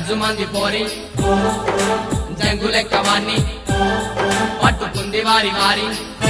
జజ్జు మంది పోరి జంగులెక్క వాణ్ణి పట్టుకుంది వారి వారి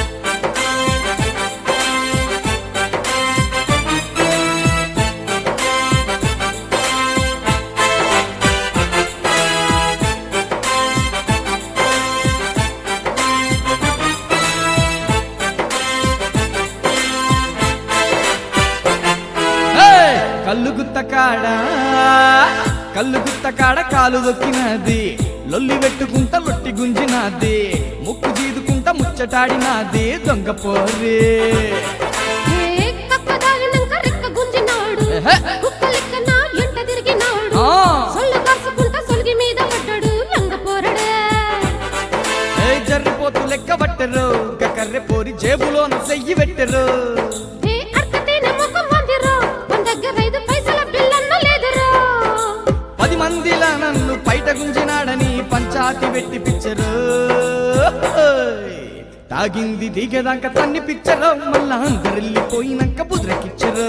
ఏయ్! కళ్ళు గుత్త కాడ కళ్ళు గుత్త కాడ కాలు దొక్కినది లొల్లి పెట్టుకుంట లొట్టి గుంజినది ముక్కు జీదుకుంట ముచ్చటాడినది దొంగ పోరే ఏ కక్క దాగినంక రెక్క గుంజినాడు ఎహె. కుక్క లెక్క నా ఎంట తిరిగినాడు ఆ. సొల్లు కాసుకుంటా సొల్గి మీద పడ్డాడు లంగ పోరడే ఏ జర్రిపోతు లెక్క పట్టరు కర్రె పోరి జేబులోన చెయ్యి పెట్టరు ఏ అర్కతేనే ముఖం వందిరో మన దగ్గర ఐదు పైసల బిల్లన్న లేదురో పది మందిలా నన్ను బయట గుంజినాడని పంచాతి పెట్టి పిచ్చరు తాగింది దిగదాక తన్ని పిచ్చరు మళ్ళా అందరెళ్ళిపోయినాక బుద్రకిచ్చరు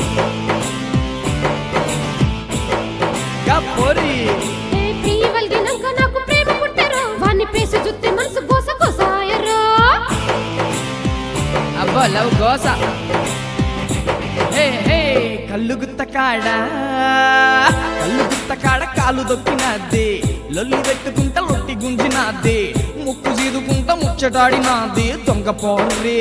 గా పోరి ఏ పియ్యి వల్గినంక నాకు ప్రేమ పుట్టెరో వాన్ని పేసి జుత్తి మనసు గోస గోసాయరో అబ్బో లవ్ గోస హే హే కళ్ళు గుత్త కాడ కళ్ళు గుత్త కాడ కాలు దొక్కినది లొల్లి పెట్టుకుంటా లొట్టి గుంజినది ముక్కు చీదుకుంటా ముచ్చటాడినది దొంగ పోర్రే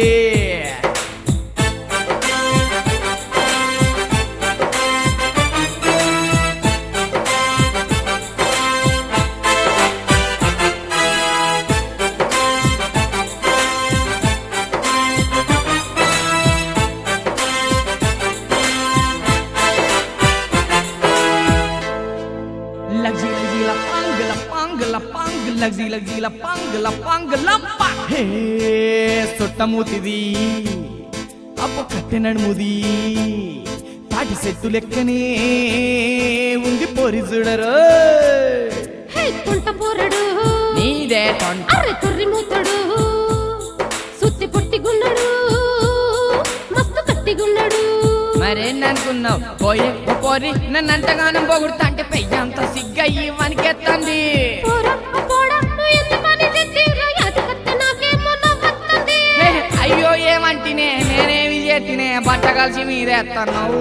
Lagzi lagzi la pang la pang la pang lagzi lagzi la pang la pang lampa హే సొట్టమూతిది అప్ప కట్టె నడుముది తాటి చెట్టు లెక్కనే ఉంది పోరి చూడరు హే తుంట పోరడు నీదే తొంట అర్రె తొర్రి మూతడు సుత్తి పొట్టి గున్నడు మస్తు కట్టి గున్నడు మరేననుకున్నావు పోయే ఓ పోరి నన్ను అంతగానం పొగుడుతా అంటే పెయ్యంత సిగ్గయ్యి వనికెత్తంది పోరా ఓ పోడా నువ్వు ఎందుకని తెచ్చిర్రా యాది కత్తి నాకేమో నవ్వొత్తంది హే, అయ్యో ఏమంటినే నేనేమి చేతినే బట్ట కలిసి మీదేస్తున్నావు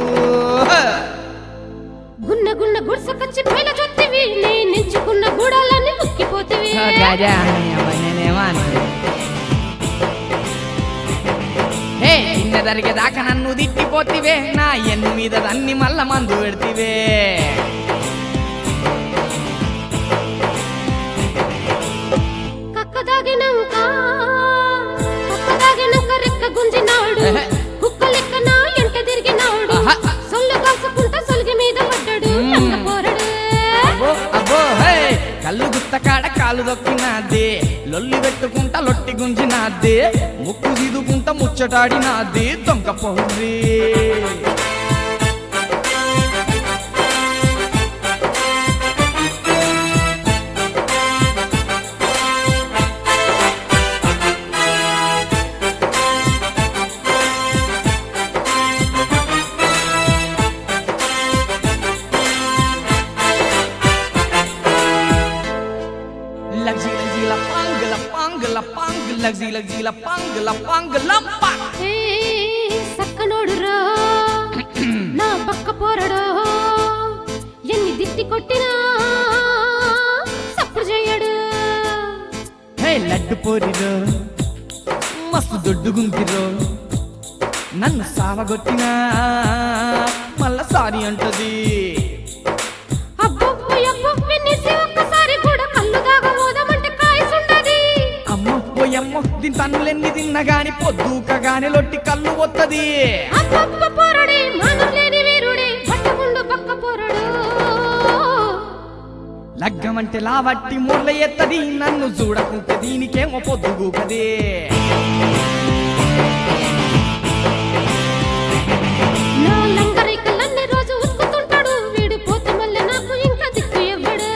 గున్న గున్న గుడిసెకొచ్చి పైన చొత్తివి నేను ఎంచుకున్న గూడాలన్నీ ముక్కిపోతివి హే చిన్న జరిగేదాకా నన్ను తిట్టిపోతివే నా ఎన్ను మీద దాన్ని మల్ల మందు పెడితివే కక్క దాగినంక కక్క దాగినంక రెక్క గుంజినాడు ఎహె. కుక్క లెక్క నా ఎంట తిరిగినాడు ఆహా. సొల్లు కాసుకుంటా సొల్గి మీద పడ్డాడు మ్మ్. లంగ పోరడు అబ్బో అబ్బో హే కళ్ళు గుత్త కాడ కాలు దొక్కినాది లొల్లి పెట్టుకుంటా లొట్టి గుంజినాది ముక్కు చీదుకుంటా ముచ్చటాడినాది దొంగ పౌర్రి లగ్జీ లగ్జీ ల పాంగ్ ల పాంగ్ ల పాంగ్ లగ్జీ లగ్జీ ల పాంగ్ ల పాంగ్ లంపా ఏ సక్కనోడురా నా పక్క పోరడో ఎన్ని దిట్టి కొట్టినా సప్పుడు చేయడు హే లడ్డు పోరిరో మస్తు దొడ్డుగుందిరో నన్ను సావగొట్టినా మళ్ళా సారీ అంటది అబ్బో అబ్బో విన్నేసి ఒక్కసారి కూడా కళ్ళు దాగబోదామంటే కాయసుండది అమ్మ పోయమ్మ దీని తన్నులెన్ని తిన్నా గాని పొద్దుకగానే లొట్టి కళ్ళు వత్తది అబ్బబ్బ పోరడే మానం లేని వీరుడే పట్టగుండు పక్క పోరడు లగ్గమంటే లావట్టి మూర్ల ఎత్తది నన్ను చూడకుంటే దీనికేమో పొద్దుగూకదే నా లంగరేకలన్నీ రోజు ఉతుకుతుంటాడు వీడు పోతే మళ్ళీ నాకు ఇంకా దిక్కు ఇవ్వడు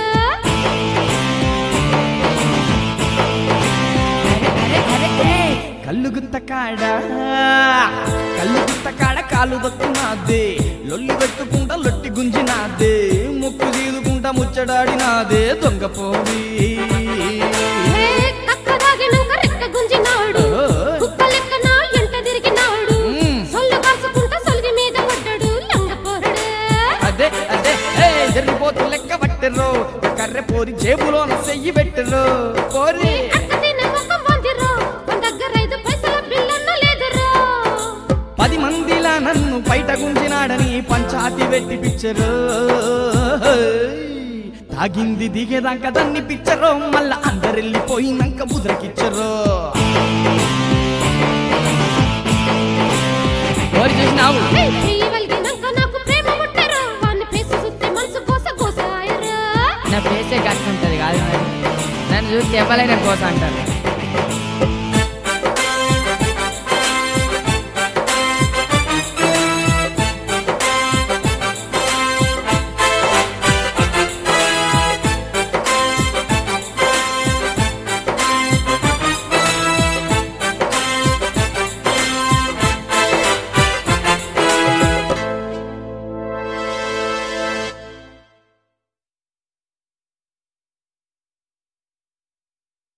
కళ్ళు గుత్త కాడ కళ్ళు గుత్త కాడ కాలు దొక్కునాదే లొల్లి పెట్టుకుంటా లొట్టి గుంజినాదే ముక్కు చీదుకుంటా ముచ్చ ముచ్చడాడినాదే దొంగ పోరి ఏ కక్క దాగినంక రెక్క గుంజినాడు కుక్క లెక్క నా ఎంట తిరిగినాడు మ్మ్. సొల్లు కాసుకుంటా సొల్గి మీద పడ్డాడు లంగ పోరడే అదే అదే ఏ జరిగిపోతు లెక్క పట్టెర్రు కర్రె పోరి జేబులోన చెయ్యి పెట్టెర్రు పోరి అక్క తినే ముఖం వందిరో మన దగ్గర ఐదు పైసల బిల్లన్న లేదురో పది మందిలా నన్ను బయట గుంజినాడని పంచాతి పెట్టి పిచ్చరు తాగింది దిగేదాకా దాన్ని పిచ్చరు మళ్ళా అందరెళ్ళిపోయినాక ముద్రకిచ్చరు ఎవరు చేసినావు ఏయ్, చెయ్యి వలిగినంక నాకు ప్రేమ పుట్టెరో వాని ఫేస్ చూస్తే మనసు కోస కోస ఆయరా నా ఫేసే గట్టు ఉంటది కాదు మరి నన్ను చూస్తే ఎవరైనా కోసం అంటారు